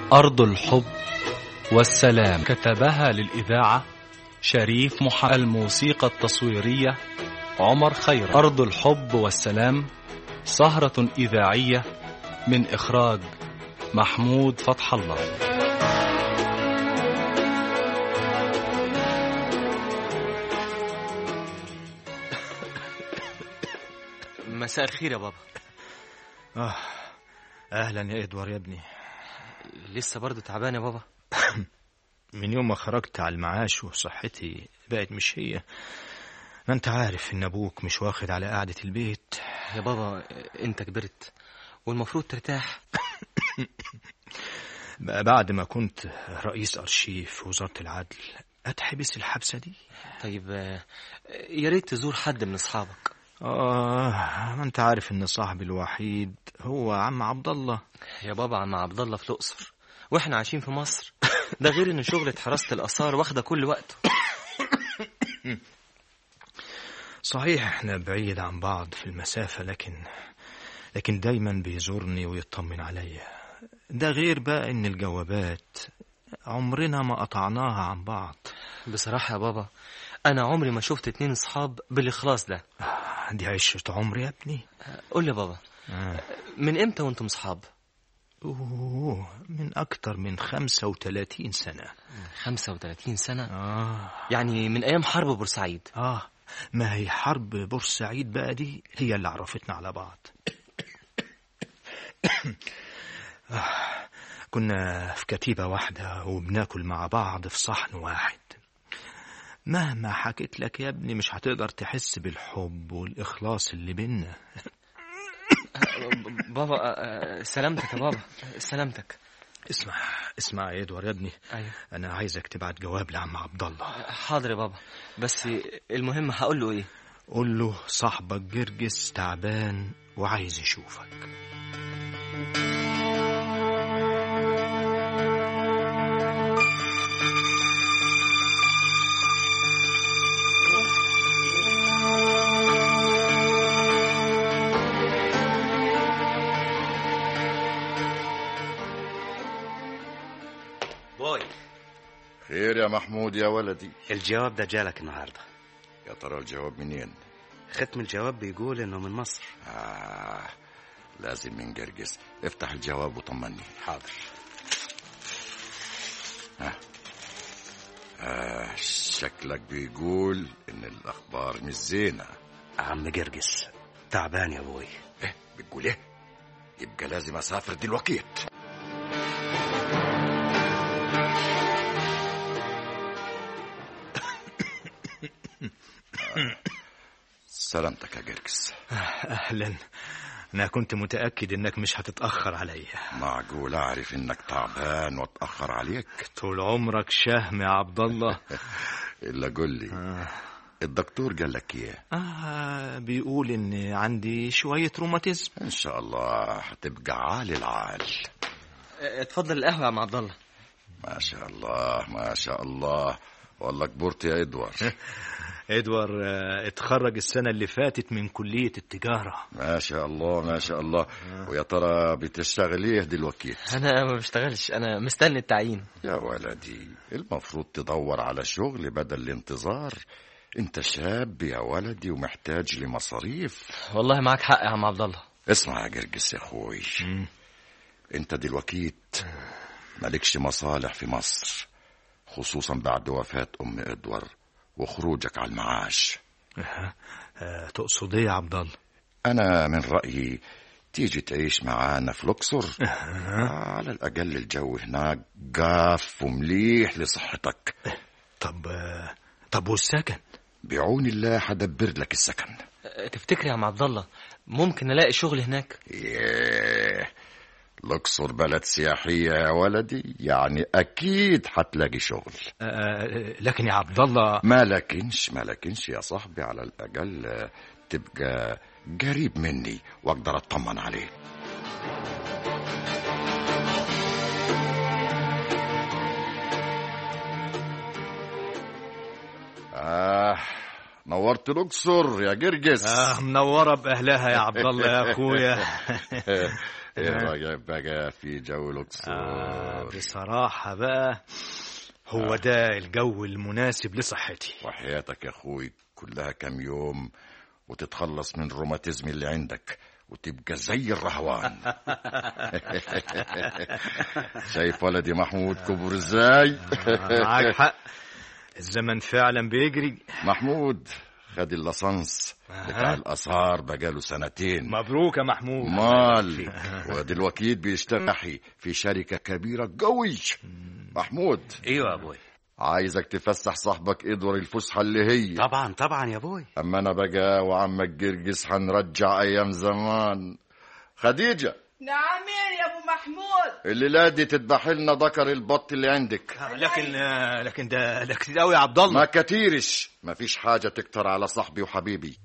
أرض الحب والسلام كتبها للإذاعة شريف محمد الموسيقى التصويرية عمر خير أرض الحب والسلام سهرة إذاعية من إخراج محمود فتح الله مساء الخير يا بابا آه. أهلا يا إدوار يا ابني لسه برضه تعبان يا بابا من يوم ما خرجت على المعاش وصحتي بقت مش هي ما انت عارف ان ابوك مش واخد على قعدة البيت يا بابا انت كبرت والمفروض ترتاح بقى بعد ما كنت رئيس ارشيف في وزارة العدل اتحبس الحبسة دي طيب آه، يا ريت تزور حد من اصحابك اه ما انت عارف ان صاحبي الوحيد هو عم عبد الله يا بابا عم عبد الله في الاقصر واحنا عايشين في مصر ده غير ان شغلة حراسة الاثار واخده كل وقته صحيح احنا بعيد عن بعض في المسافة لكن لكن دايما بيزورني ويطمن عليا ده غير بقى ان الجوابات عمرنا ما قطعناها عن بعض بصراحة يا بابا انا عمري ما شفت اتنين اصحاب بالاخلاص ده آه، دي عشرة عمري يا ابني قول لي يا بابا آه. من امتى وانتم اصحاب أوه من أكتر من خمسة وثلاثين سنة 35 سنة آه يعني من ايام حرب بورسعيد آه ما هي حرب بورسعيد بقى دي هي اللي عرفتنا على بعض آه كنا في كتيبة واحدة وبناكل مع بعض في صحن واحد مهما حكيت لك يا ابني مش هتقدر تحس بالحب والإخلاص اللي بينا بابا آه، سلامتك يا بابا سلامتك اسمع اسمع يا ادوار يا ابني ايوه انا عايزك تبعت جواب لعم عبد الله حاضر يا بابا بس المهم هقول له ايه قول له صاحبك جرجس تعبان وعايز يشوفك بوي خير يا محمود يا ولدي الجواب ده جالك النهارده يا ترى الجواب منين ختم الجواب بيقول انه من مصر آه لازم من جرجس افتح الجواب وطمني حاضر آه شكلك بيقول ان الاخبار مش زينه عم جرجس تعبان يا ابوي ايه بتقول ايه يبقى لازم اسافر دلوقتي سلامتك يا جرجس اهلا انا كنت متاكد انك مش هتتاخر عليا معقول اعرف انك تعبان واتاخر عليك طول عمرك شهم يا عبد الله الا قول لي آه. الدكتور قال لك ايه آه بيقول ان عندي شويه روماتيزم ان شاء الله هتبقى عالي العال اتفضل القهوة يا عم عبد الله ما شاء الله ما شاء الله والله كبرت يا ادوار ادوار آه، اتخرج السنه اللي فاتت من كليه التجاره ما شاء الله ما شاء الله ويا ترى بتشتغل ايه دلوقتي انا ما بشتغلش انا مستني التعيين يا ولدي المفروض تدور على شغل بدل الانتظار انت شاب يا ولدي ومحتاج لمصاريف والله معاك حق يا عم عبد الله اسمع يا جرجس يا اخوي انت دلوقتي مالكش مصالح في مصر خصوصا بعد وفاة ام ادوار وخروجك على المعاش آه تقصد ايه يا عبد الله انا من رأيي تيجي تعيش معانا في الاقصر على الاقل الجو هناك قاف ومليح لصحتك طب آه طب والسكن بعون الله حدبر لك السكن تفتكر يا عم عبد الله ممكن الاقي شغل هناك ياه الأقصر بلد سياحية يا ولدي يعني أكيد حتلاقي شغل آه لكن يا عبد الله ما لكنش ما لكنش يا صاحبي على الأقل آه، تبقى قريب مني وأقدر أطمن عليك آه نورت الاقصر يا جرجس آه منورة بأهلها يا عبد الله يا أخويا ايه رايك بقى في جو آه الاقصر بصراحة بقى هو ده الجو المناسب لصحتي وحياتك يا اخوي كلها كام يوم وتتخلص من الروماتيزم اللي عندك وتبقى زي الرهوان شايف ولدي محمود كبر ازاي آه معاك حق الزمن فعلا بيجري محمود خد اللصنص بتاع الاثار بقاله سنتين مبروك يا محمود مال ودلوقتي بيشتغل في شركة كبيرة قوي محمود ايوه يا ابوي عايزك تفسح صاحبك ادور الفسحة اللي هي طبعا طبعا يا ابوي اما انا بقى وعمك جرجس هنرجع ايام زمان خديجة نعمين يا ابو محمود الليلة دي تذبح لنا ذكر البط اللي عندك لكن آه، لكن ده ده كتير قوي يا عبد الله ما كتيرش مفيش حاجة تكتر على صاحبي وحبيبي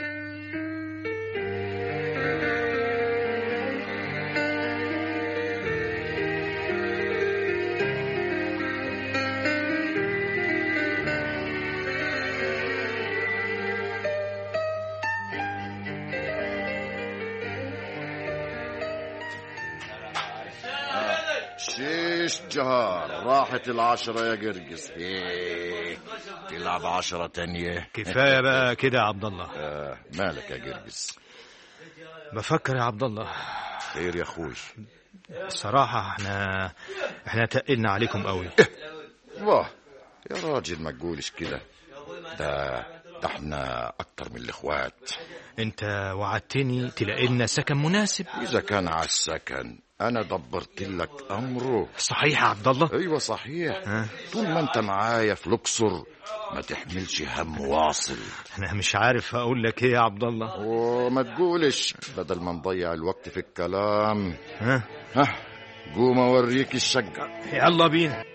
شيش جهار راحت العشرة يا قرقس إيه. تلعب عشرة تانية كفاية بقى كده يا عبد الله آه مالك يا قرقس بفكر يا عبد الله خير يا اخوي الصراحة احنا احنا تقلنا عليكم قوي واه يا راجل ما تقولش كده ده ده احنا اكتر من الاخوات انت وعدتني تلاقي لنا سكن مناسب اذا كان على السكن انا دبرت لك امره صحيح يا عبد الله ايوه صحيح ها؟ طول ما انت معايا في الاقصر ما تحملش هم واصل انا مش عارف اقول لك ايه يا عبد الله وما تقولش بدل ما نضيع الوقت في الكلام ها ها قوم اوريك الشقه يلا بينا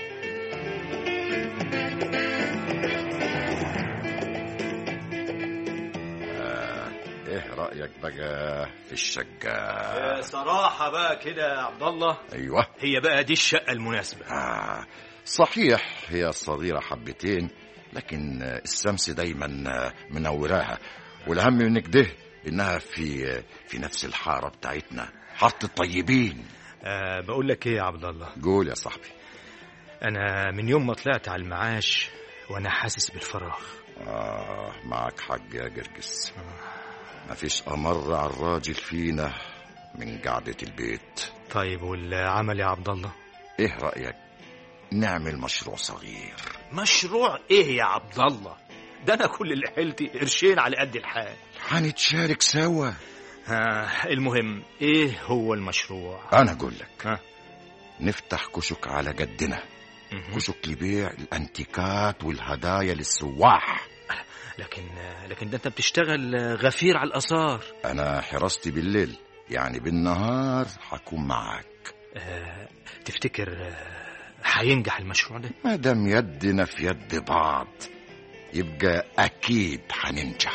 ايه رايك بقى في الشقه صراحة بقى كده يا عبد الله ايوه هي بقى دي الشقة المناسبة آه صحيح هي صغيرة حبتين لكن الشمس دايما منوراها والأهم من كده إنها في في نفس الحارة بتاعتنا حارة الطيبين أه بقول لك ايه يا عبد الله قول يا صاحبي انا من يوم ما طلعت على المعاش وانا حاسس بالفراغ آه معك حق يا جرجس ما فيش أمر على الراجل فينا من قعدة البيت طيب والعمل يا عبد الله إيه رأيك نعمل مشروع صغير مشروع ايه يا عبد الله ده انا كل اللي حيلتي قرشين على قد الحال هنتشارك سوا آه المهم ايه هو المشروع أنا أقول لك ها. نفتح كشك على قدنا مهم. كشك لبيع الانتيكات والهدايا للسواح لكن لكن ده انت بتشتغل غفير على الاثار انا حراستي بالليل يعني بالنهار حكون معك آه تفتكر آه، هينجح المشروع ده ما دام يدنا في يد بعض يبقى اكيد هننجح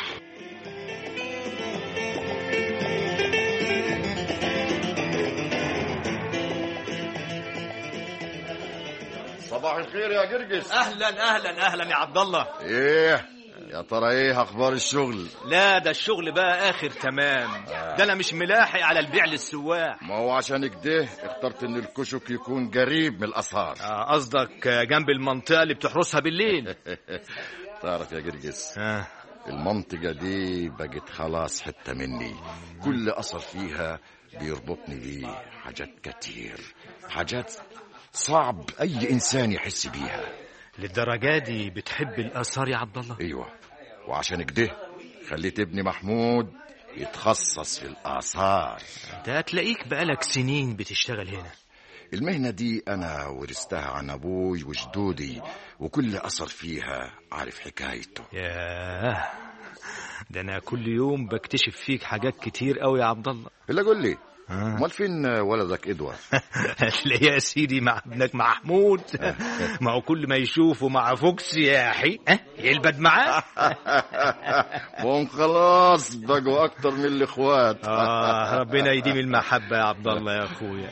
صباح الخير يا جرجس اهلا اهلا اهلا يا عبد الله ايه يا ترى ايه اخبار الشغل لا ده الشغل بقى اخر تمام ده انا مش ملاحق على البيع للسواح ما هو عشان كده اخترت ان الكشك يكون قريب من الاسعار آه، قصدك آه، جنب المنطقه اللي بتحرسها بالليل تعرف يا جرجس آه. المنطقة دي بقت خلاص حتة مني كل أثر فيها بيربطني بيه حاجات كتير حاجات صعب أي إنسان يحس بيها للدرجه دي بتحب الاثار يا عبد الله أيوة وعشان كده خليت ابني محمود يتخصص في الآثار ده تلاقيك بقالك سنين بتشتغل هنا المهنة دي أنا ورثتها عن أبوي وجدودي وكل أثر فيها عارف حكايته ياه ده انا كل يوم بكتشف فيك حاجات كتير قوي يا عبد الله إلا قول لي آه. أمال فين ولدك إدوارد هتلاقيه يا سيدي مع ابنك محمود ما هو كل ما يشوفه مع فوكس يا اخي ها يلبد معاه وهم خلاص بقوا أكتر من الإخوات اه ربنا يديم المحبه يا عبد الله يا اخويا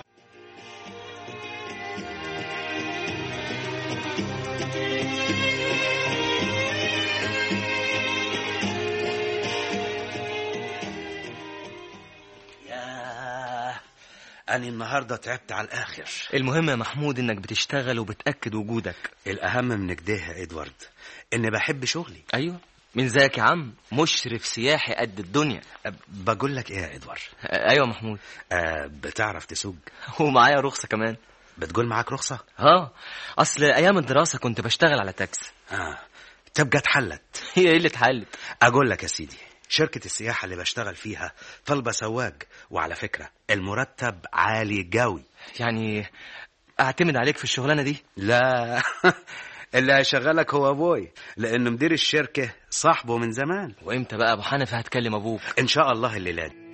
أنا النهاردة تعبت على الآخر المهم يا محمود انك بتشتغل وبتاكد وجودك الأهم من كده يا إدوارد إني بحب شغلي ايوه من زيك يا عم مشرف سياحي قد الدنيا أه، بقول لك إيه يا إدوارد آه، ايوه محمود أه بتعرف تسوق ومعايا رخصه كمان بتقول معاك رخصة اه اصل ايام الدراسه كنت بشتغل على تاكس آه تبقى اتحلت هي ايه اللي اتحلت أقول لك يا سيدي شركة السياحة اللي بشتغل فيها طالبة سواق وعلى فكرة المرتب عالي قوي يعني اعتمد عليك في الشغلانه دي لا اللي هيشغلك هو ابوي لان مدير الشركه صاحبه من زمان وامتى بقى ابو حنفي هتكلم ابوك ان شاء الله الليله دي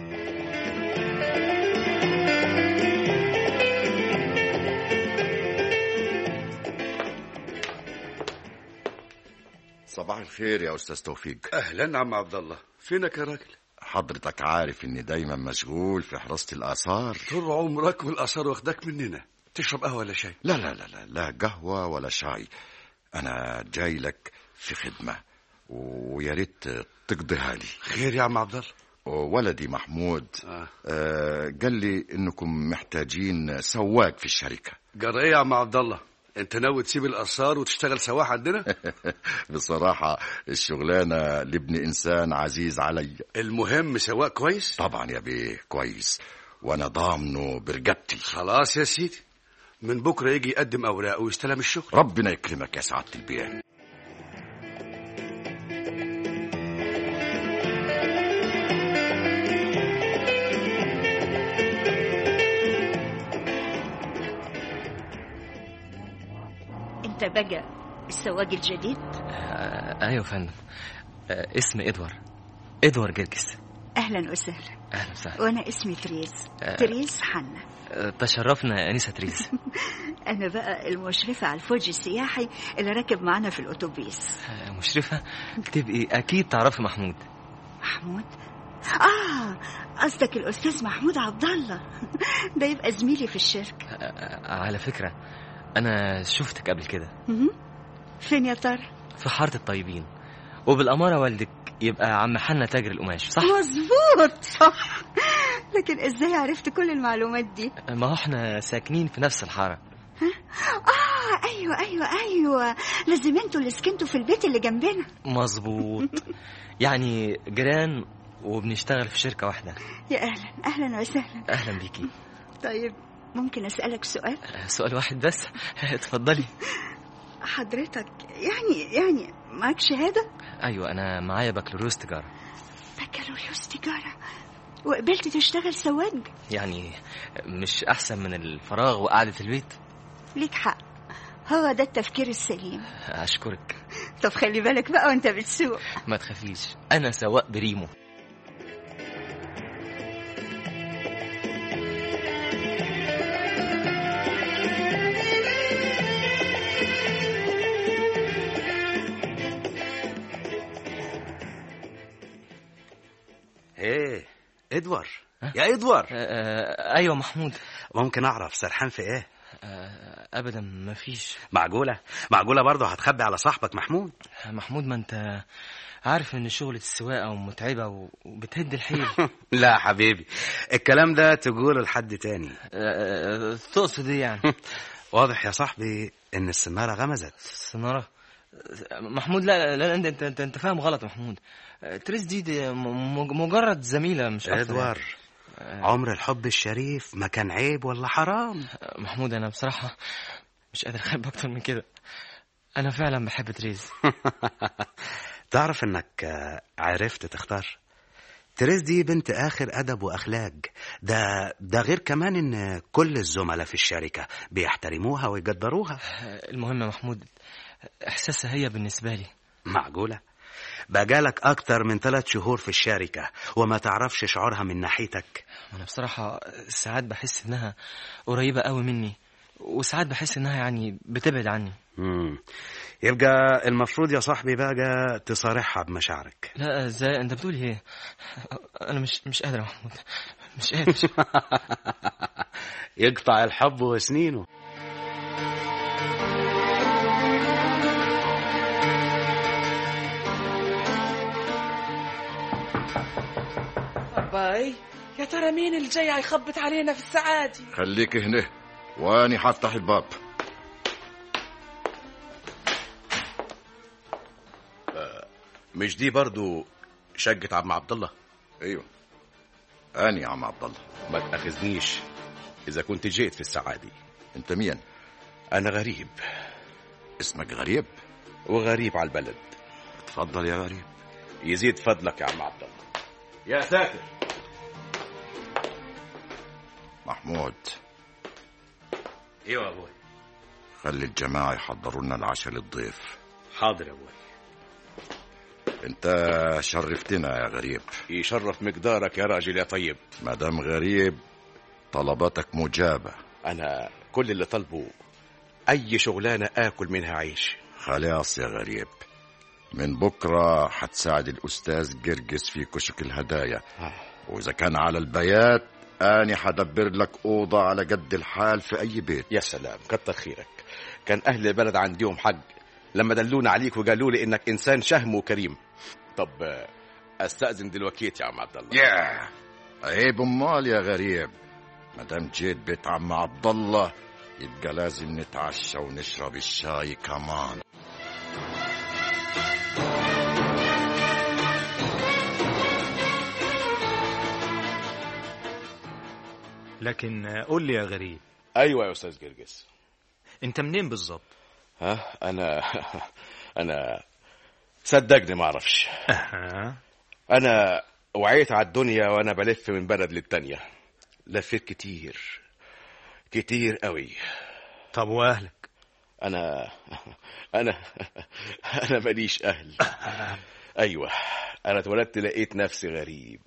صباح الخير يا استاذ توفيق اهلا عم عبد الله فينك يا راجل حضرتك عارف اني دايما مشغول في حراسة الاثار طول عمرك والاثار واخداك مننا تشرب قهوه ولا شاي لا لا لا لا لا قهوة ولا شاي انا جاي لك في خدمة ويا ريت تقضيها لي خير يا عم عبد الله ولدي محمود آه. آه قال لي انكم محتاجين سواق في الشركة جرى ايه يا عم عبد الله انت ناوي تسيب الاثار وتشتغل سواح عندنا بصراحة الشغلانة لابن انسان عزيز علي المهم سواق كويس طبعا يا بيه كويس وانا ضامنه برقبتي خلاص يا سيدي من بكره يجي يقدم اوراقه ويستلم الشغل ربنا يكرمك يا سعادة البيه انت بقى السواق الجديد آه ايوه يا فندم آه اسمي ادوار ادوار جرجس اهلا وسهلا اهلا وسهلا وانا اسمي تريز آه. تريز حنا آه تشرفنا يا انسه تريز انا بقى المشرفه على الفوج السياحي اللي راكب معانا في الاتوبيس آه مشرفه تبقي اكيد تعرفي محمود محمود اه قصدك الاستاذ محمود عبد الله ده يبقى زميلي في الشركه آه على فكره انا شفتك قبل كده مهم. فين يا ترى في حاره الطيبين وبالاماره والدك يبقى عم حنا تاجر القماش صح مظبوط صح لكن ازاي عرفت كل المعلومات دي ما هو احنا ساكنين في نفس الحاره اه ايوه ايوه ايوه لازم انتوا اللي سكنتوا في البيت اللي جنبنا مظبوط يعني جيران وبنشتغل في شركه واحده يا اهلا اهلا وسهلا اهلا بيكي طيب ممكن اسالك سؤال آه، سؤال واحد بس اتفضلي حضرتك يعني يعني معاك شهاده ايوه انا معايا بكالوريوس تجاره بكالوريوس تجاره وقبلت تشتغل سواق يعني مش احسن من الفراغ وقعده البيت ليك حق هو ده التفكير السليم اشكرك طب خلي بالك بقى وانت بتسوق ما تخافيش انا سواق بريمو ايه ادوار يا ادوار آه، ايوه محمود ممكن اعرف سرحان في ايه آه، ابدا ما فيش معقوله معقوله برضه هتخبي على صاحبك محمود محمود ما انت عارف ان شغلة السواقة ومتعبة و- وبتهد الحيل لا حبيبي الكلام ده تقوله لحد تاني آه، تقصد ايه يعني واضح يا صاحبي ان السناره غمزت السنارة محمود لا لا انت انت انت, انت فاهم غلط يا محمود آه، تريس دي, دي م- م- مجرد زميلة مش اكتر ادوار يعني. عمر الحب الشريف ما كان عيب ولا حرام آه، محمود انا بصراحة مش قادر احب اكتر من كده انا فعلا بحب تريز تعرف انك آه، عرفت تختار تريز دي بنت اخر ادب واخلاق ده ده غير كمان ان كل الزملاء في الشركه بيحترموها ويقدروها آه، المهم يا محمود احساسها هي بالنسبة لي معقوله بقالك اكتر من ثلاث شهور في الشركه وما تعرفش شعورها من ناحيتك انا بصراحة ساعات بحس انها قريبة قوي مني وساعات بحس انها يعني بتبعد عني مم. يبقى المفروض يا صاحبي بقى تصارحها بمشاعرك لا ازاي انت بتقول ايه انا مش مش قادر يا محمود مش قادر يقطع الحب وسنينه باي يا ترى مين مين اللي جاي هيخبط علينا في السعادة خليك هنا واني هفتح الباب مش دي برضو شقة عم عبد الله ايوه اني يا عم عبد الله ما تاخذنيش اذا كنت جيت في السعادة انت مين انا غريب اسمك غريب وغريب على البلد اتفضل يا غريب يزيد فضلك يا عم عبد الله يا ساتر محمود ايوه يا ابوي خلي الجماعة يحضروا لنا العشاء للضيف حاضر يا ابوي انت شرفتنا يا غريب يشرف مقدارك يا راجل يا طيب مدام غريب طلباتك مجابة انا كل اللي طلبه اي شغلانه اكل منها عيش خلاص يا غريب من بكرة حتساعد الأستاذ جرجس في كشك الهدايا وإذا كان على البيات أنا حدبر لك أوضة على قد الحال في أي بيت يا سلام كتر خيرك كان اهل البلد عندهم حق لما دلونا عليك وقالوا لي انك انسان شهم وكريم طب آه، استاذن دلوقتي يا عم عبد الله يا عيب امال يا غريب ما دام جيت بيت عم عبد الله يبقى لازم نتعشى ونشرب الشاي كمان لكن قول لي يا غريب ايوه يا استاذ جرجس انت منين بالظبط ها انا انا صدقني ما اعرفش أها. انا وعيت على الدنيا وانا بلف من بلد للتانية لفيت كتير كتير قوي طب واهلك انا انا انا ماليش اهل ايوه انا اتولدت لقيت نفسي غريب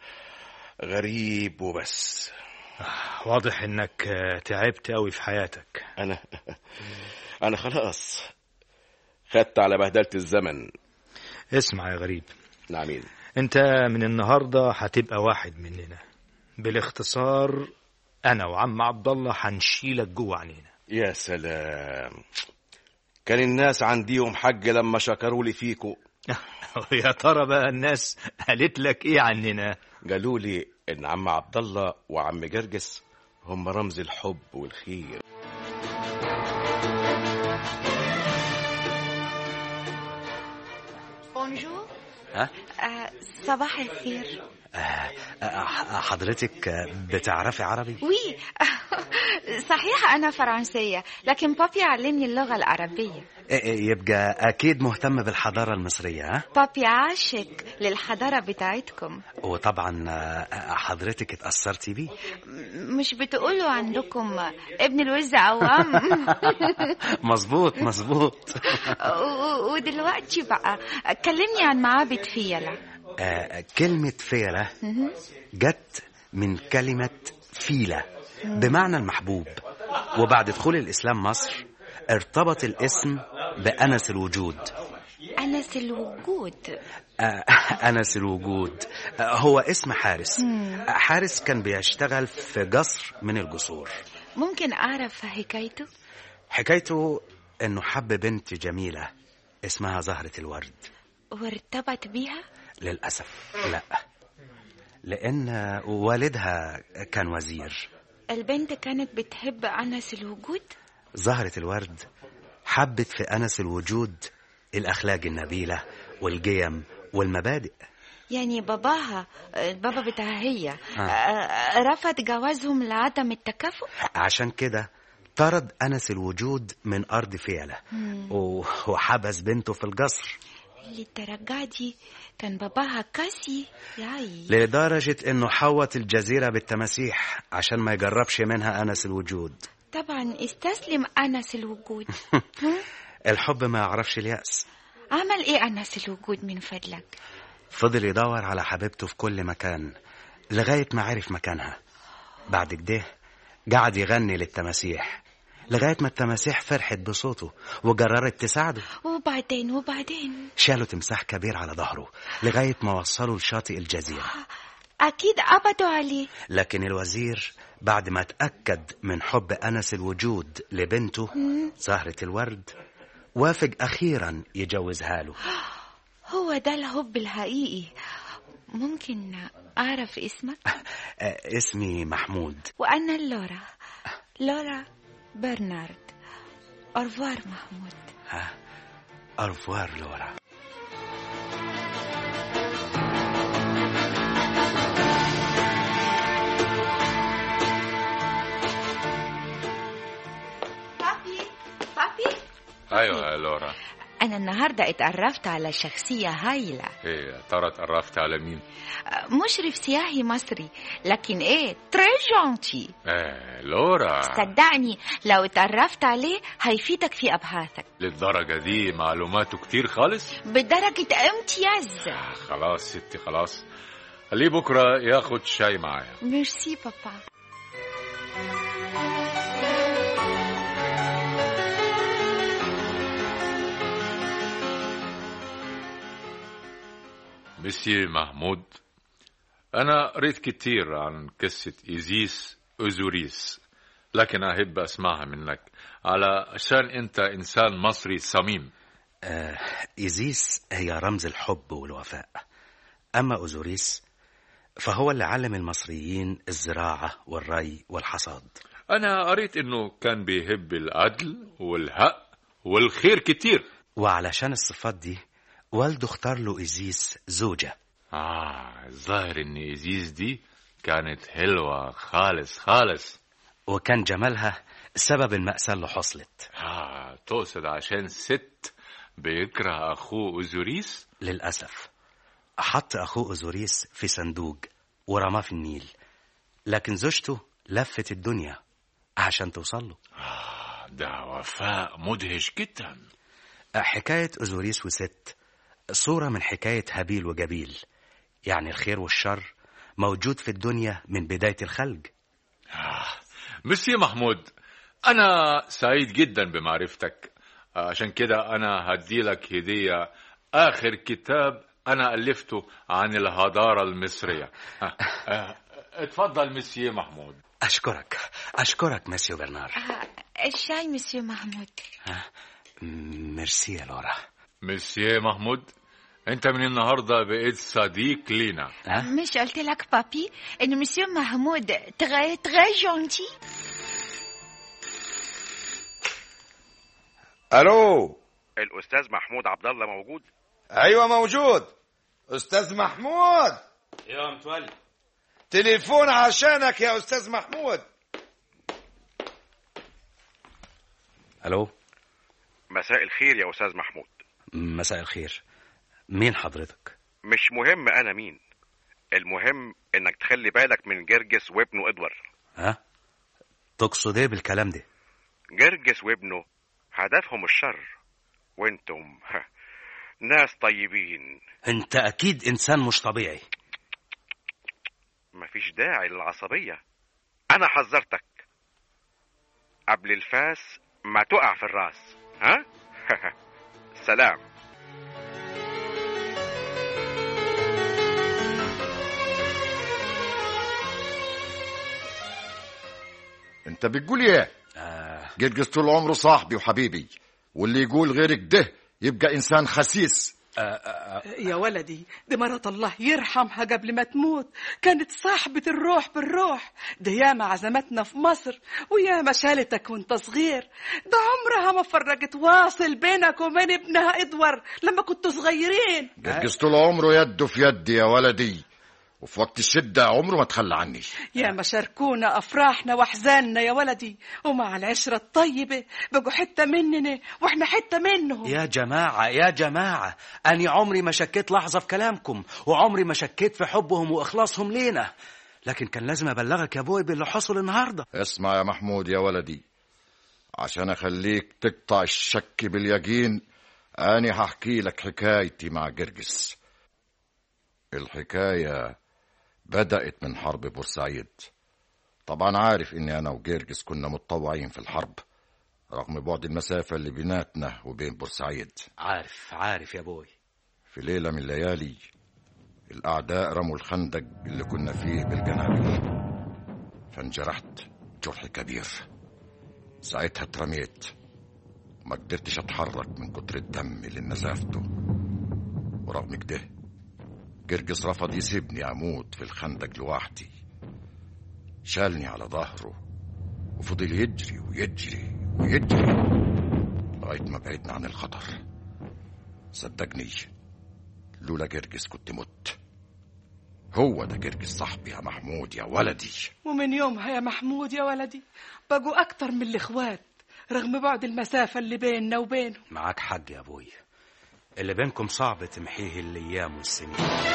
غريب وبس واضح انك آه، تعبت قوي في حياتك انا انا خلاص خدت على بهدلة الزمن اسمع يا غريب نعمين انت من النهارده هتبقى واحد مننا بالاختصار انا وعم عبد الله هنشيلك جوه عنينا يا سلام كان الناس عنديهم حق لما شكروا لي فيكو يا ترى بقى الناس قالت لك ايه عننا قالوا لي ان عم عبد الله وعم جرجس هم رمز الحب والخير بونجور ها؟ آه صباح الخير حضرتك بتعرفي عربي؟ وي صحيح أنا فرنسية لكن بابي علمني اللغة العربية يبقى أكيد مهتم بالحضارة المصرية ها؟ بابي عاشق للحضارة بتاعتكم وطبعا حضرتك اتأثرتي بيه مش بتقولوا عندكم ابن الوز عوام مظبوط مظبوط و- ودلوقتي بقى كلمني عن معابد فيلة آه، كلمة فيلة جت من كلمة فيلة بمعنى المحبوب وبعد دخول الإسلام مصر ارتبط الاسم بأنس الوجود أنس الوجود آه، أنس الوجود آه، هو اسم حارس آه، حارس كان بيشتغل في قصر من القصور ممكن أعرف حكايته حكايته إنه حب بنت جميلة اسمها زهرة الورد وارتبط بيها للأسف لا لأن والدها كان وزير البنت كانت بتحب أنس الوجود زهرة الورد حبت في أنس الوجود الأخلاق النبيلة والقيم والمبادئ يعني باباها البابا بتاعها هي آه. آه، رفض جوازهم لعدم التكافؤ عشان كده طرد أنس الوجود من أرض فيلة و- وحبس بنته في القصر للدرجة دي كان باباها قاسي ياي لدرجة إنه حوط الجزيرة بالتماسيح عشان ما يجربش منها أنس الوجود طبعا استسلم أنس الوجود الحب ما يعرفش اليأس عمل إيه أنس الوجود من فضلك فضل يدور على حبيبته في كل مكان لغاية ما عرف مكانها بعد كده قعد يغني للتماسيح لغاية ما التماسيح فرحت بصوته وقررت تساعده وبعدين وبعدين شالوا تمساح كبير على ظهره لغاية ما وصلوا لشاطئ الجزيرة أكيد قبضوا عليه لكن الوزير بعد ما اتأكد من حب أنس الوجود لبنته زهرة الورد وافق أخيرا يجوزها له هو ده الحب الحقيقي ممكن أعرف اسمك آه، اسمي محمود وأنا لورا لورا برنارد أرفوار محمود ها أرفوار لورا بابي بابي ايوه يا لورا أنا النهاردة اتعرفت على شخصية هايلة ايه يا ترى اتعرفت على مين مشرف سياحي مصري لكن إيه تري جونتي ايه لورا صدقني لو اتعرفت عليه هيفيدك في أبحاثك للدرجة دي معلوماته كتير خالص بدرجة امتياز آه، خلاص ستي خلاص خليه بكرة ياخد شاي معايا ميرسي بابا مسيو محمود أنا قريت كتير عن قصة إيزيس أوزوريس لكن أحب أسمعها منك علشان أنت إنسان مصري صميم آه، إيزيس هي رمز الحب والوفاء أما أوزوريس فهو اللي علم المصريين الزراعة والري والحصاد أنا قريت إنه كان بيحب العدل والحق والخير كتير وعلشان الصفات دي والده اختار له إيزيس زوجة آه الظاهر إن إيزيس دي كانت حلوة خالص خالص وكان جمالها سبب المأساة اللي حصلت آه تقصد عشان ست بيكره أخوه أوزوريس للأسف حط أخوه أوزوريس في صندوق ورماه في النيل لكن زوجته لفت الدنيا عشان توصل له آه ده وفاء مدهش جدا حكاية أوزوريس وست صورة من حكاية هابيل وجبيل يعني الخير والشر موجود في الدنيا من بداية الخلق آه. مسيو محمود أنا سعيد جدا بمعرفتك عشان كده أنا هديلك هدية آخر كتاب أنا ألفته عن الحضارة المصرية آه. آه. اتفضل مسيو محمود أشكرك أشكرك مسيو برنار آه، الشاي مسيو محمود ميرسي يا لورا مسيو محمود انت من النهارده بقيت صديق لينا ها؟ مش قلت لك بابي ان مسيو محمود تغي تغي جونتي الو الاستاذ محمود عبد الله موجود ايوه موجود استاذ محمود يا متولي تليفون عشانك يا استاذ محمود ألو مساء الخير يا استاذ محمود مساء الخير مين حضرتك مش مهم انا مين المهم انك تخلي بالك من جرجس وابنه ادوار ها تقصد ايه بالكلام ده جرجس وابنه هدفهم الشر وانتم ناس طيبين انت اكيد انسان مش طبيعي مفيش داعي للعصبية أنا حذرتك قبل الفاس ما تقع في الراس ها؟ سلام انت بتقول ايه آه جرجس طول عمره صاحبي وحبيبي واللي يقول غيرك ده يبقى انسان خسيس يا ولدي دي مرات الله يرحمها قبل ما تموت كانت صاحبة الروح بالروح ده ياما عزمتنا في مصر وياما شالتك وانت صغير ده عمرها ما فرقت واصل بينك وبين ابنها ادوار لما كنتوا صغيرين جرجس طول عمره يده في يدي يا ولدي وفي وقت الشدة عمره ما تخلى عني ياما شاركونا افراحنا واحزاننا يا ولدي ومع العشرة الطيبة بقوا حتة مننا واحنا حتة منهم يا جماعة يا جماعة أني عمري ما شكيت لحظة في كلامكم وعمري ما شكيت في حبهم وإخلاصهم لينا لكن كان لازم أبلغك يا بوي باللي حصل النهاردة اسمع يا محمود يا ولدي عشان أخليك تقطع الشك باليقين أنا هحكي لك حكايتي مع جرجس الحكاية بدأت من حرب بورسعيد طبعا عارف إني أنا وجرجس كنا متطوعين في الحرب رغم بعد المسافة اللي بيناتنا وبين بورسعيد عارف عارف يا بوي في ليلة من الليالي الأعداء رموا الخندق اللي كنا فيه بالجنابل فانجرحت جرح كبير ساعتها اترميت ما قدرتش اتحرك من كتر الدم اللي نزفته ورغم كده جرجس رفض يسيبني أموت في الخندق لوحدي شالني على ظهره وفضل يجري ويجري ويجري لغاية ما بعدنا عن الخطر صدقني لولا جرجس كنت مت هو ده جرجس صاحبي يا محمود يا ولدي ومن يومها يا محمود يا ولدي بقوا أكتر من الإخوات رغم بعد المسافة اللي بيننا وبينه معاك حق يا ابوي اللي بينكم صعب تمحيه الايام والسنين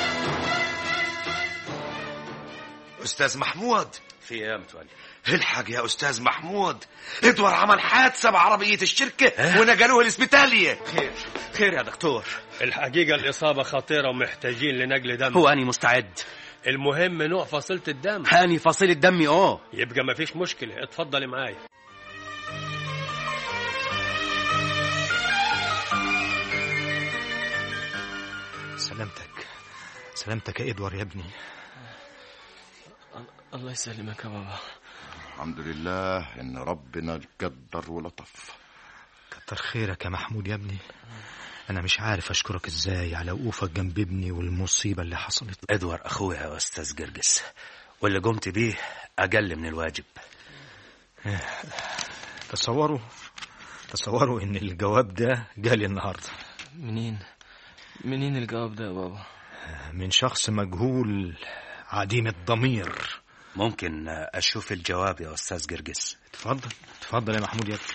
استاذ محمود في ايه يا متولي الحق يا استاذ محمود ادوار عمل حادثه بعربيه الشركه ونقلوه الاسبيتاليه خير خير يا دكتور الحقيقة الإصابة خطيرة ومحتاجين لنقل دم هو اني مستعد المهم نوع فصيلة الدم هاني فصيل الدم اه يبقى مفيش مشكلة اتفضلي معايا سلامتك سلامتك يا ادوار يا ابني الله يسلمك يا بابا الحمد لله إن ربنا قدر ولطف كتر خيرك يا محمود يا ابني انا مش عارف اشكرك ازاي على وقوفك جنب ابني والمصيبه اللي حصلت ادوار اخويا يا استاذ جرجس واللي قمت بيه اقل من الواجب تصوروا تصوروا ان الجواب ده جالي النهارده منين منين الجواب ده يا بابا من شخص مجهول عديم الضمير ممكن اشوف الجواب يا استاذ جرجس اتفضل اتفضل يا محمود يا ابني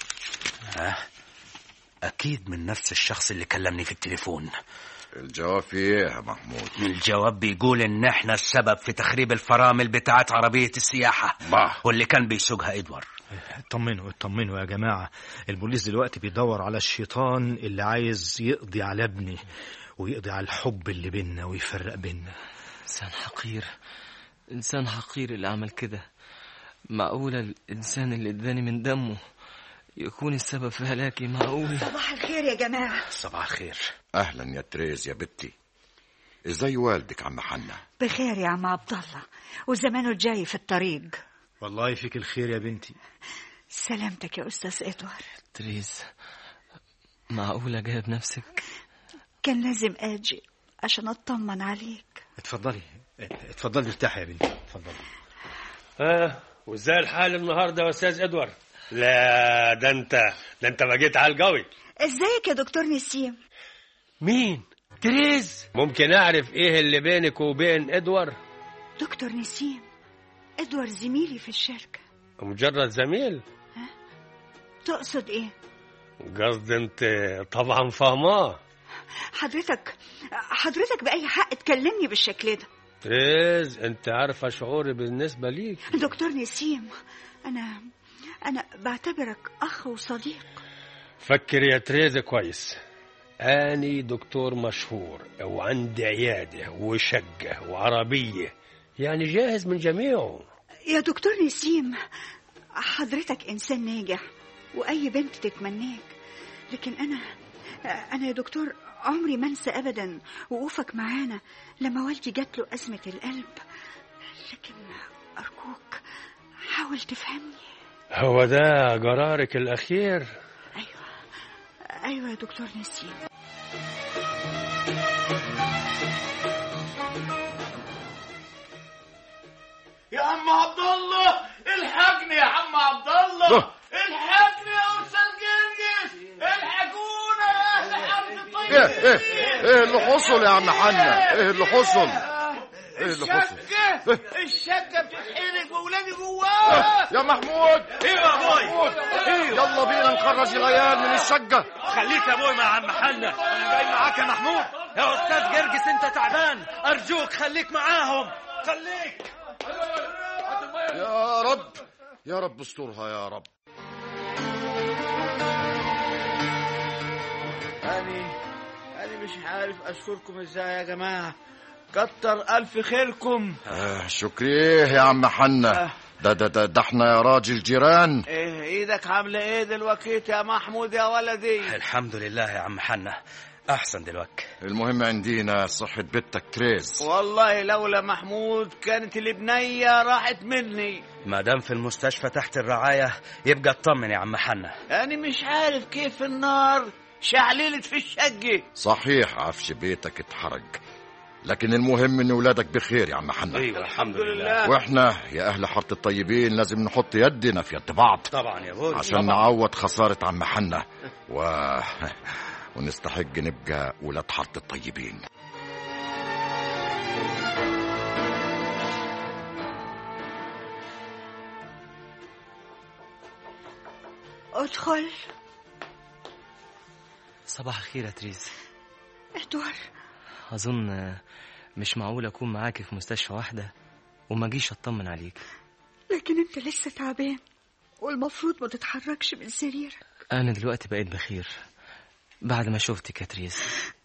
ها اكيد من نفس الشخص اللي كلمني في التليفون الجواب في ايه يا محمود الجواب بيقول ان احنا السبب في تخريب الفرامل بتاعت عربيه السياحه ما واللي كان بيسوقها ادوار اطمنوا اطمنوا يا جماعة البوليس دلوقتي بيدور على الشيطان اللي عايز يقضي على ابني ويقضي على الحب اللي بينا ويفرق بينا إنسان حقير إنسان حقير اللي عمل كده معقولة الإنسان اللي اداني من دمه يكون السبب في هلاكي معقول صباح الخير يا جماعة صباح الخير اهلا يا تريز يا بنتي ازاي والدك عم حنا بخير يا عم عبد الله وزمانه جاي في الطريق والله فيك الخير يا بنتي سلامتك يا أستاذ إدوار تريز معقولة جايب نفسك كان لازم أجي عشان أطمن عليك اتفضلي اتفضلي ارتاحي يا بنتي اتفضلي ها وازاي الحال النهارده يا استاذ ادوار لا ده انت ده انت بقيت على القوي ازيك يا دكتور نسيم مين تريز ممكن اعرف ايه اللي بينك وبين ادوار دكتور نسيم إدوار زميلي في الشركة مجرد زميل تقصد إيه؟ قصد انت طبعا فاهماه حضرتك حضرتك بأي حق تكلمني بالشكل ده تريز انت عارفه شعوري بالنسبه ليك دكتور نسيم أنا أنا بعتبرك أخ وصديق فكر يا تريز كويس أني دكتور مشهور وعندي عيادة وشقة وعربية يعني جاهز من جميعه يا دكتور نسيم حضرتك إنسان ناجح وأي بنت تتمناك لكن أنا أنا يا دكتور عمري ما أنسى أبدا وقوفك معانا لما والدي جات له أزمة القلب لكن أرجوك حاول تفهمني هو ده قرارك الأخير أيوة يا دكتور نسيم يا عم عبد الله الحقني يا عم عبد الله الحقني يا استاذ جرجس الحقونا يا اهل حرب الطيب ايه ايه ايه اللي حصل يا عم حنا ايه اللي حصل ايه اللي حصل الشقة الشقة بتتحرق واولادي جواها يا محمود ايوه يا ابوي يلا بينا نخرج العيال من الشقة خليك يا ابوي مع عم حنا انا جاي معاك يا محمود يا استاذ جرجس انت تعبان ارجوك خليك معاهم خليك يا رب يا رب استرها يا رب أني أنا مش عارف أشكركم إزاي يا جماعة كتر ألف خيركم آه شكريه يا عم حنا ده ده ده, ده احنا يا راجل جيران إيه إيدك عاملة إيه دلوقتي يا محمود يا ولدي الحمد لله يا عم حنا احسن دلوقتي المهم عندنا صحة بنتك تريز والله لولا محمود كانت البنية راحت مني ما دام في المستشفى تحت الرعايه يبقى اطمن يا عم حنا أنا مش عارف كيف النار شعللت في الشقة صحيح عفش بيتك اتحرق لكن المهم ان ولادك بخير يا عم حنا ايوه الحمد لله واحنا يا اهل حاره الطيبين لازم نحط يدنا في يد بعض طبعا يا بوي عشان نعوض خساره عم حنا و... ونستحق نبقى ولاد حاره الطيبين ادخل صباح الخير يا تريز ادوار أظن آه، مش معقول أكون معاك في مستشفى واحدة وما أجيش أطمن عليك لكن انت لسه تعبان والمفروض ما تتحركش من سريرك أنا دلوقتي بقيت بخير بعد ما شفتك يا تريز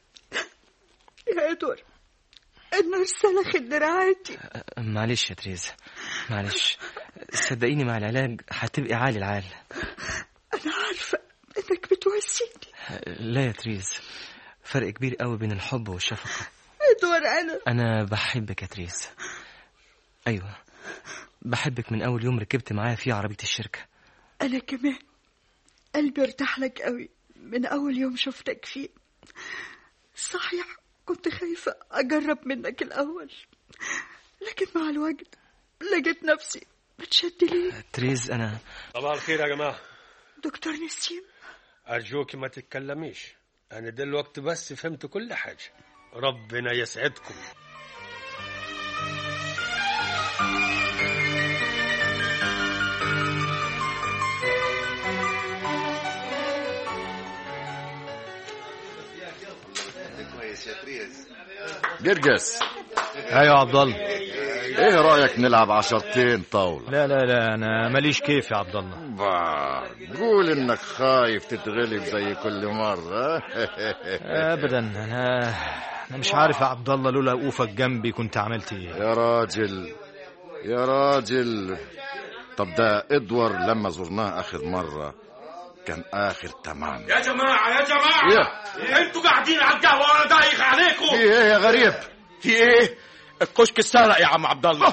يا ادوار النار سلخت دراعاتي آه، معلش يا تريز معلش صدقيني مع العلاج هتبقي عالي العال انا عارفه انك بتوسيني آه، لا يا تريز فرق كبير قوي بين الحب والشفقة ادوار انا أنا بحبك يا تريز أيوة بحبك من أول يوم ركبت معايا في عربية الشركة انا كمان قلبي ارتاح لك قوي من اول يوم شفتك فيه صحيح كنت خايفه اجرب منك الاول لكن مع الوقت لقيت نفسي بتشد ليه تريز أنا صباح الخير يا جماعة دكتور نسيم أرجوك ما تتكلميش أنا دلوقتي بس فهمت كل حاجة ربنا يسعدكم جرجس ايوه يا عبد الله ايه رايك نلعب عشرتين طاوله لا لا لا انا ماليش كيف يا عبد الله با، قول انك خايف تتغلب زي كل مره ابدا انا انا مش عارف يا عبد الله لولا وقوفك جنبي كنت عملت ايه يا راجل يا راجل طب ده ادوار لما زرناه اخر مره كان اخر تمام يا جماعة يا جماعة انتوا قاعدين على القهوة وانا دايخ في عليكم ايه يا غريب في ايه؟ الكشك اتسرق يا عم عبد الله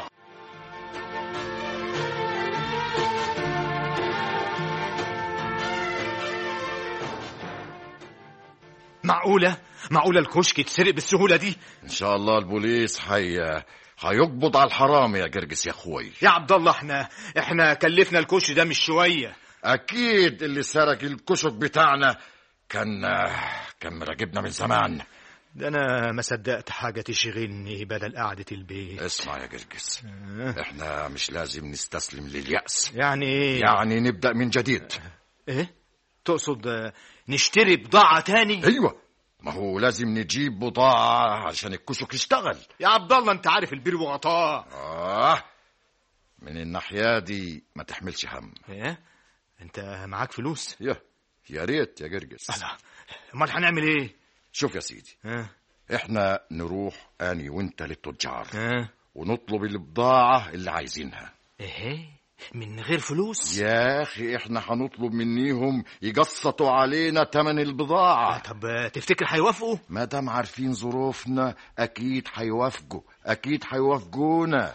معقوله معقوله الكشك يتسرق بالسهوله دي ان شاء الله البوليس حي هيقبض على الحرام يا جرجس يا اخوي يا عبد الله احنا احنا كلفنا الكشك ده مش شويه اكيد اللي سرق الكشك بتاعنا كان كان مراقبنا من زمان ده انا ما صدقت حاجه تشغلني بدل قعده البيت اسمع يا جرجس احنا مش لازم نستسلم لليأس يعني ايه يعني نبدأ من جديد ايه تقصد آه، نشتري بضاعه تاني ايوه ما هو لازم نجيب بضاعة عشان الكشك يشتغل يا عبد الله انت عارف البير وغطاه آه من الناحية دي ما تحملش هم ايه انت معاك فلوس يا يا ريت يا جرجس لا امال هنعمل ايه شوف يا سيدي ها احنا نروح اني وانت للتجار ها ونطلب البضاعة اللي عايزينها ايه من غير فلوس يا اخي احنا هنطلب منيهم يقسطوا علينا تمن البضاعة طب آه، تفتكر هيوافقوا ما دام عارفين ظروفنا اكيد هيوافقوا اكيد هيوافقونا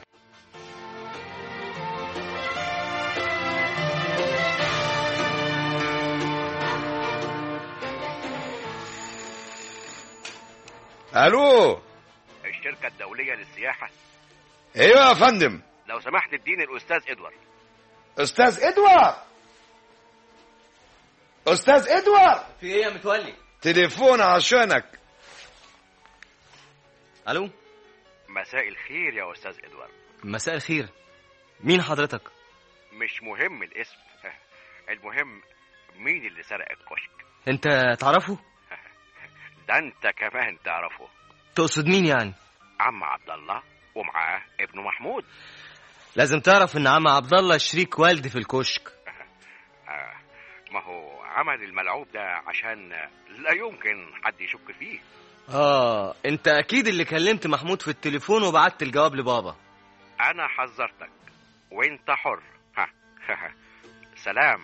الو الشركة الدولية للسياحة ايوه يا فندم لو سمحت اديني الأستاذ إدوارد استاذ ادوار استاذ ادوار في إيه يا متولي؟ تليفون عشانك ألو مساء الخير يا أستاذ إدوارد مساء الخير مين حضرتك؟ مش مهم الاسم المهم مين اللي سرق الكشك أنت تعرفه؟ ده انت كمان تعرفه تقصد مين يعني؟ عم عبد الله ومعاه ابنه محمود لازم تعرف إن عم عبد الله شريك والدي في الكشك آه، ما هو عمل الملعوب ده عشان لا يمكن حد يشك فيه آه أنت أكيد اللي كلمت محمود في التليفون وبعت الجواب لبابا انا حذرتك وانت حر ها سلام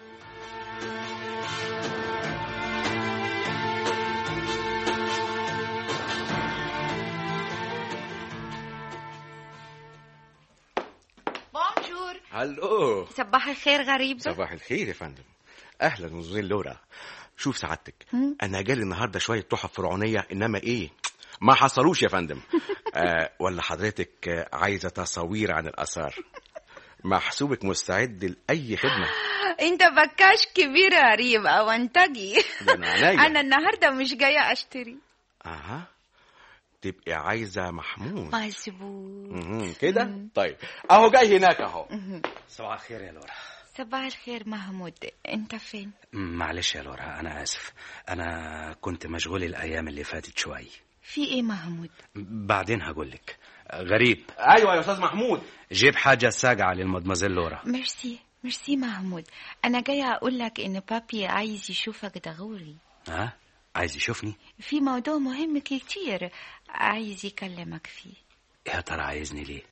بونجور هلو صباح الخير غريب صباح الخير يا فندم اهلا مزين لورا شوف سعادتك مم. انا جالي النهارده شويه تحف فرعونيه انما ايه ما حصلوش يا فندم آه ولا حضرتك آه، عايزه تصاوير عن الاثار محسوبك مستعد لاي خدمه انت بكاش كبير يا ريم وانتجي ده أنا عينيا. انا النهارده مش جايه اشتري اها تبقي عايزه محمود مظبوط مهم. كده طيب اهو جاي هناك اهو صباح الخير يا لورا صباح الخير محمود انت فين معلش يا لورا أنا آسف أنا كنت مشغول الأيام اللي فاتت شوي في ايه محمود بعدين هقولك غريب ايوه يا استاذ محمود جيب حاجة ساقعة للمدمزيل لورا ميرسي ميرسي محمود انا جايه اقول لك ان بابي عايز يشوفك ضروري ها عايز يشوفني في موضوع مهم كتير عايز يكلمك فيه يا ترى عايزني ليه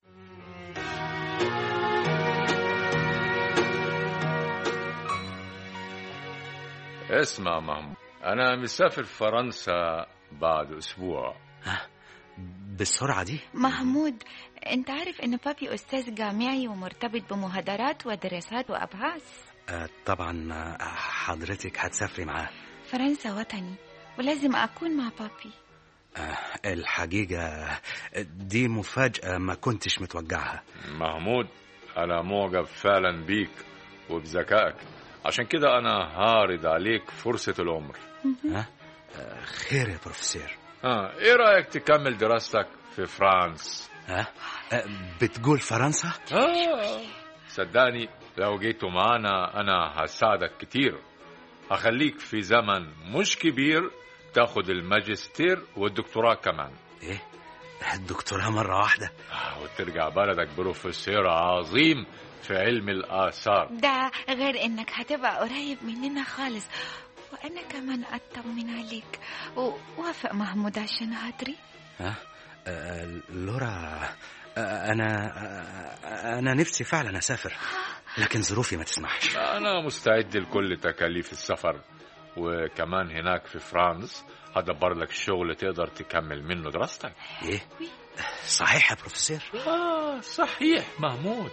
اسمع محمود أنا مسافر فرنسا بعد أسبوع بالسرعة دي محمود انت عارف ان بابي استاذ جامعي ومرتبط بمهادرات ودراسات وابحاث آه طبعا آه، حضرتك هتسافري معاه فرنسا وطني ولازم اكون مع بابي آه الحقيقة دي مفاجأة ما كنتش متوقعها محمود أنا معجب فعلا بيك وبذكائك عشان كده أنا هارد عليك فرصة العمر ها آه خير يا بروفيسور ها إيه رأيك تكمل دراستك في فرانس ها آه بتقول فرنسا آه. صدقني لو جيتوا معانا أنا هساعدك كتير هخليك في زمن مش كبير تاخد الماجستير والدكتوراه كمان ايه الدكتوراه مرة واحدة آه، وترجع بلدك بروفيسور عظيم في علم الآثار ده غير انك هتبقى قريب مننا خالص وانا كمان اطمن عليك ووافق محمود عشان خاطري ها آه لورا آه أنا آه أنا نفسي فعلا أسافر لكن ظروفي ما تسمحش أنا مستعد لكل تكاليف السفر وكمان هناك في فرانس هدبر لك شغل تقدر تكمل منه دراستك إيه صحيح يا بروفيسور آه صحيح محمود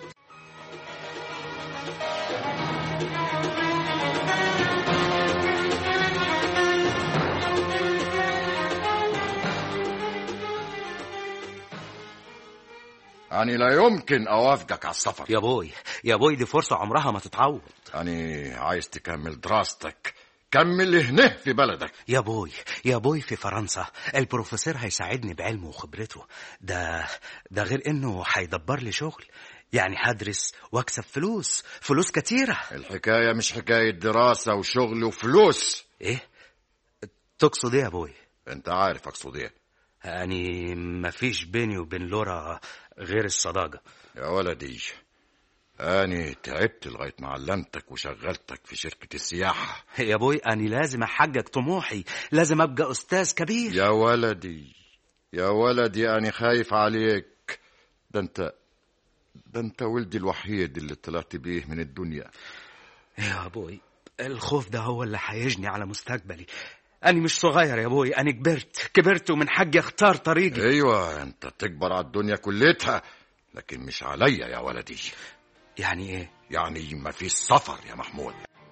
أنا لا يمكن أوافقك على السفر يا بوي يا بوي دي فرصة عمرها ما تتعوض أنا عايز تكمل دراستك كمل هنا في بلدك يا بوي يا بوي في فرنسا البروفيسور هيساعدني بعلمه وخبرته ده ده غير انه هيدبر لي شغل يعني هدرس واكسب فلوس فلوس كتيرة الحكاية مش حكاية دراسة وشغل وفلوس ايه تقصد ايه يا بوي انت عارف اقصد ايه يعني مفيش بيني وبين لورا غير الصداقة يا ولدي أنا تعبت لغاية ما علمتك وشغلتك في شركة السياحة يا بوي أنا لازم أحقق طموحي لازم أبقى أستاذ كبير يا ولدي يا ولدي أنا خايف عليك ده أنت ده أنت ولدي الوحيد اللي طلعت بيه من الدنيا يا أبوي الخوف ده هو اللي هيجني على مستقبلي أنا مش صغير يا أبوي أنا كبرت كبرت ومن حقي أختار طريقي أيوة أنت تكبر على الدنيا كلتها لكن مش عليا يا ولدي يعني إيه؟ يعني ما في سفر يا محمود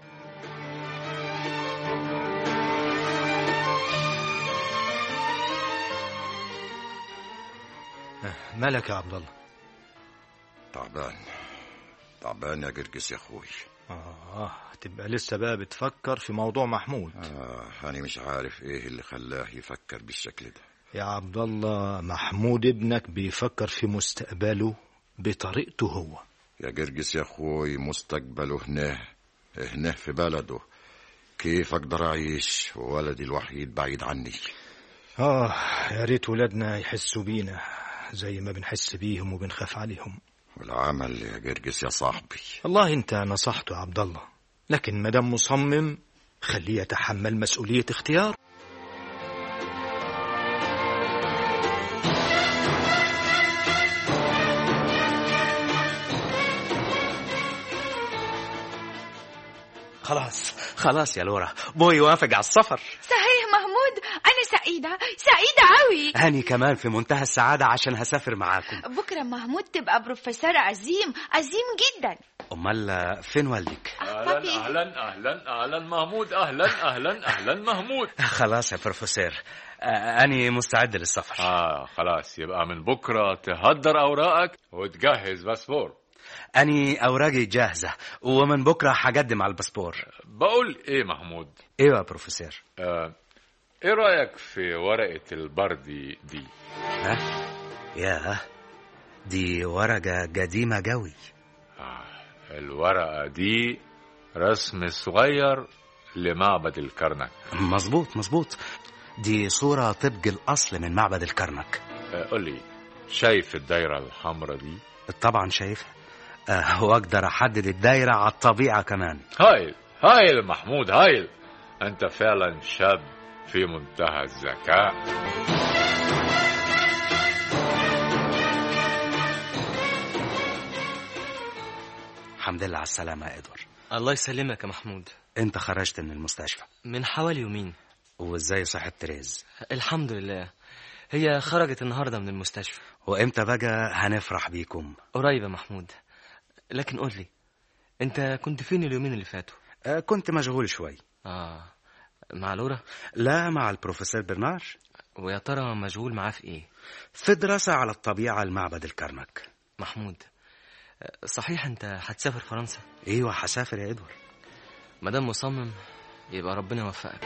مالك يا عبد الله تعبان تعبان يا جرجس يا اخوي اه تبقى لسه بقى بتفكر في موضوع محمود آه انا مش عارف ايه اللي خلاه يفكر بالشكل ده يا عبد الله محمود ابنك بيفكر في مستقبله بطريقته هو يا جرجس يا اخوي مستقبله هنا هنا في بلده كيف اقدر اعيش وولدي الوحيد بعيد عني اه يا ريت ولادنا يحسوا بينا زي ما بنحس بيهم وبنخاف عليهم والعمل يا جرجس يا صاحبي والله انت نصحته يا عبد الله لكن مدام مصمم خليه يتحمل مسؤولية اختيار خلاص خلاص يا لورا بوي وافق على السفر صحيح محمود أنا سعيدة سعيدة أوي هاني كمان في منتهى السعادة عشان هسافر معاكم بكرة محمود تبقى بروفيسور عظيم عظيم جدا أمال فين والدك؟ بابي. اهلا اهلا اهلا اهلا محمود اهلا اهلا اهلا محمود خلاص يا بروفيسور آه، أنا مستعد للسفر اه خلاص يبقى من بكره تهدر اوراقك وتجهز باسبور أنا أوراقي جاهزة ومن بكرة هقدم على الباسبور بقول ايه محمود ايوه يا بروفيسور آه ايه رايك في ورقه البردي دي ها يا دي ورقة قديمة قوي الورقه دي رسم صغير لمعبد الكرنك مظبوط مظبوط دي صورة طبق الأصل من معبد الكرنك آه قول لي شايف الدايره الحمراء دي طبعا شايفها آه، وأقدر أحدد الدايرة على الطبيعة كمان هايل هايل محمود هايل انت فعلا شاب في منتهى الذكاء الحمد لله على السلامة يا إدوار الله يسلمك يا محمود أنت خرجت من المستشفى من حوالي يومين وإزاي صحة تريز الحمد لله هي خرجت النهارده من المستشفى وإمتى بقى هنفرح بيكم قريب يا محمود لكن قول لي انت كنت فين اليومين اللي فاتوا آه، كنت مشغول شوي اه مع لورا لا مع البروفيسور برنار ويا ترى مشغول معاه في ايه في دراسة على الطبيعة المعبد الكرنك محمود آه، صحيح انت هتسافر فرنسا ايوه هسافر يا ادوار مادام مصمم يبقى ربنا يوفقك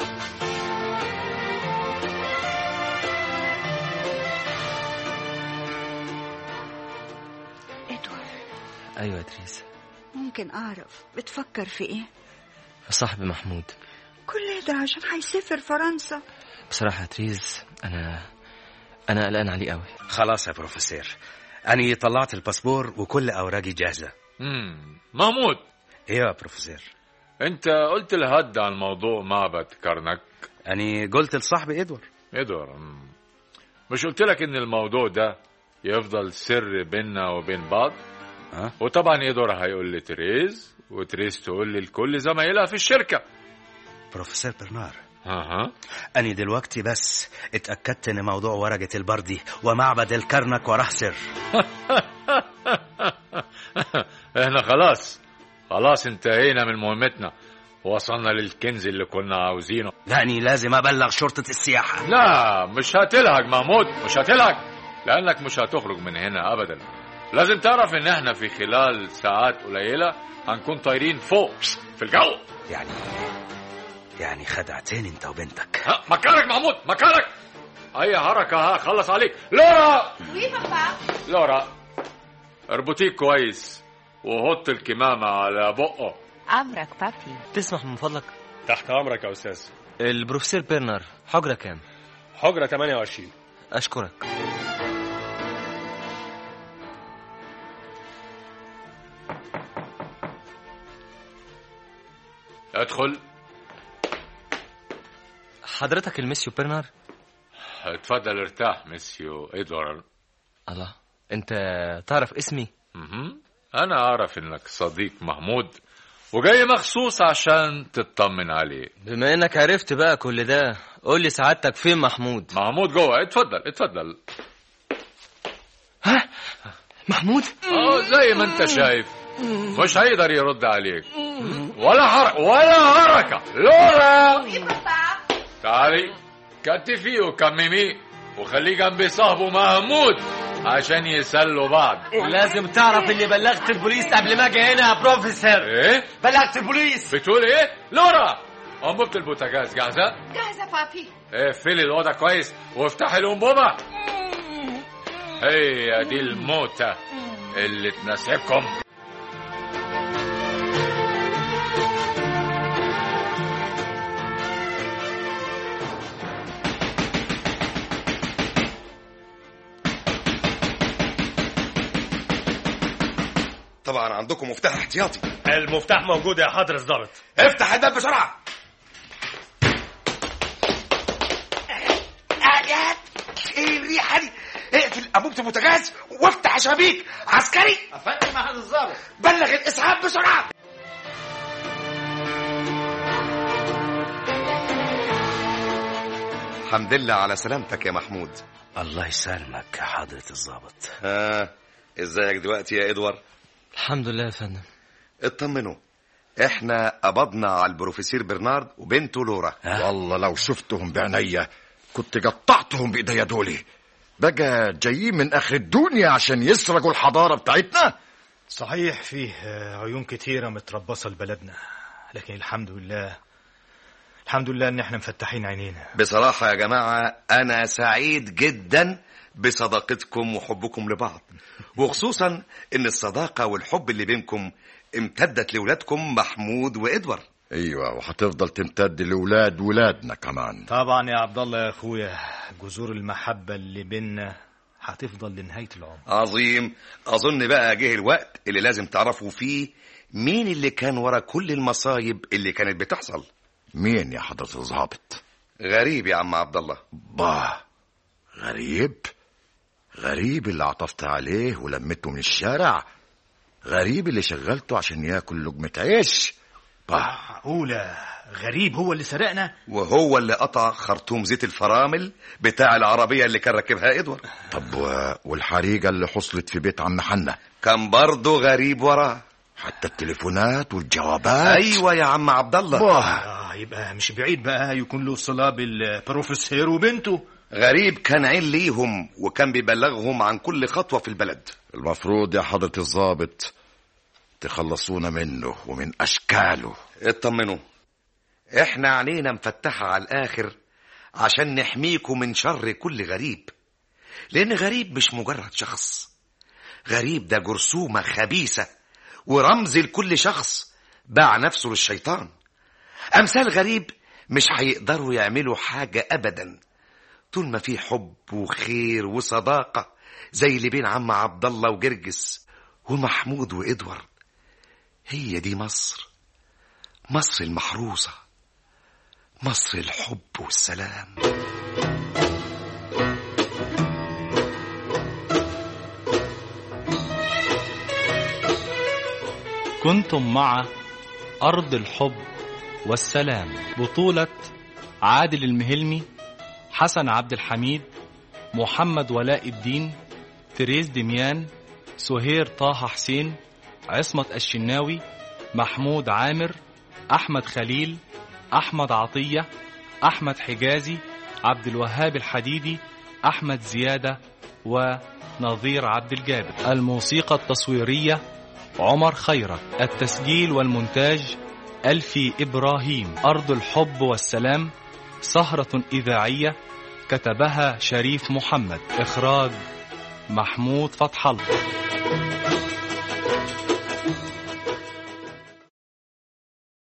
ادوار ايوه يا تريس ممكن اعرف بتفكر في ايه صاحبي محمود كل ده عشان هيسافر فرنسا بصراحه يا تريز انا انا قلقان عليه قوي خلاص يا بروفيسور أنا طلعت الباسبور وكل أوراقي جاهزة مم. محمود ايوه يا بروفيسور انت قلت لهد عن موضوع معبد كرنك أنا قلت لصاحبي ادوار ادوار مم. مش قلت لك ان الموضوع ده يفضل سر بيننا وبين بعض ها وطبعا ادوار هيقول لتريز وتريز تقول لكل زمايلها في الشركه بروفيسور برنار اها أنا دلوقتي بس اتأكدت إن موضوع ورقة البردي ومعبد الكرنك وراه سر احنا خلاص خلاص انتهينا من مهمتنا وصلنا للكنز اللي كنا عاوزينه لأني لازم أبلغ شرطة السياحة لا مش هتلهج محمود مش هتلهج لانك مش هتخرج من هنا ابدا لازم تعرف ان احنا في خلال ساعات قليله هنكون طايرين فوق في الجو يعني يعني خدعتني أنت وبنتك ها مكانك محمود مكانك اي حركه هخلص عليك لورا وي بابا لورا اربطيه كويس وحط الكمامه على بقه أمرك بابي تسمح من فضلك تحت امرك يا استاذ البروفيسور بيرنر حجره كام حجره 28 اشكرك ادخل حضرتك المسيو بيرنر اتفضل ارتاح مسيو ادوارد الله انت تعرف اسمي مهم. انا اعرف انك صديق محمود وجاي مخصوص عشان تطمن عليه بما انك عرفت بقى كل ده قول لي سعادتك فين محمود محمود جوه اتفضل اتفضل ها محمود اه زي ما انت شايف مش هيقدر يرد عليك ولا حركة ولا حركة لورا تعالي كتفيه وكمميه وخليه جنب صاحبه محمود عشان يسلوا بعض لازم تعرف اني بلغت البوليس قبل ما اجي هنا يا بروفيسور ايه بلغت البوليس بتقول ايه لورا انبوبة البوتاجاز جاهزة جاهزة بابي اقفلي الأوضة كويس وافتحي الأنبوبة هي دي الموتة اللي تناسبكم طبعا عندكم مفتاح احتياطي المفتاح موجود يا حضر الضابط افتح الباب بسرعه آيات ايه الريحه دي اقفل انبوبه البوتاجاز وافتح شبابيك عسكري افندم احد الظابط بلغ الاسعاف بسرعه الحمد لله على سلامتك يا محمود الله يسلمك يا حضرة الضابط ها ازيك دلوقتي يا ادوار الحمد لله يا فندم اطمنوا احنا قبضنا على البروفيسور برنارد وبنته لورا والله لو شفتهم بعينيا كنت قطعتهم بايديا دولي بقى جايين من اخر الدنيا عشان يسرقوا الحضاره بتاعتنا صحيح فيه آه، عيون كتيرة متربصة لبلدنا لكن الحمد لله الحمد لله ان احنا مفتحين عينينا بصراحة يا جماعة أنا سعيد جدا بصداقتكم وحبكم لبعض وخصوصا إن الصداقة والحب اللي بينكم امتدت لولادكم محمود وإدوار ايوه وهتفضل تمتد لاولاد ولادنا كمان طبعا يا عبد الله يا اخويا جذور المحبة اللي بينا هتفضل لنهاية العمر عظيم أظن بقى جه الوقت اللي لازم تعرفوا فيه مين اللي كان ورا كل المصايب اللي كانت بتحصل مين يا حضرة الظابط غريب يا عم عبد الله با غريب غريب اللي عطفت عليه ولمته من الشارع غريب اللي شغلته عشان ياكل لقمة عيش با معقولة غريب هو اللي سرقنا وهو اللي قطع خرطوم زيت الفرامل بتاع العربية اللي كان راكبها إدوار طب و... والحريقة اللي حصلت في بيت عم حنا كان برضه غريب وراه حتى التليفونات والجوابات أيوة يا عم عبد الله آه يبقى مش بعيد بقى يكون له صلة بالبروفيسور وبنته غريب كان عين ليهم وكان بيبلغهم عن كل خطوة في البلد المفروض يا حضرة الظابط تخلصونا منه ومن أشكاله اطمنوا احنا عينينا مفتحة على الآخر عشان نحميكم من شر كل غريب لأن غريب مش مجرد شخص غريب ده جرثومة خبيثة ورمز لكل شخص باع نفسه للشيطان أمثال غريب مش هيقدروا يعملوا حاجة أبدا طول ما في حب وخير وصداقة زي اللي بين عم عبد الله وجرجس ومحمود وإدوارد هي دي مصر مصر المحروسة مصر الحب والسلام كنتم مع أرض الحب والسلام بطولة عادل المهلمي حسن عبد الحميد محمد ولاء الدين تريز دميان سهير طه حسين عصمت الشناوي محمود عامر أحمد خليل أحمد عطية أحمد حجازي عبد الوهاب الحديدي أحمد زيادة ونظير عبد الجابر الموسيقى التصويرية عمر خيرت التسجيل والمونتاج ألفي إبراهيم أرض الحب والسلام سهرة إذاعية كتبها شريف محمد إخراج محمود فتح الله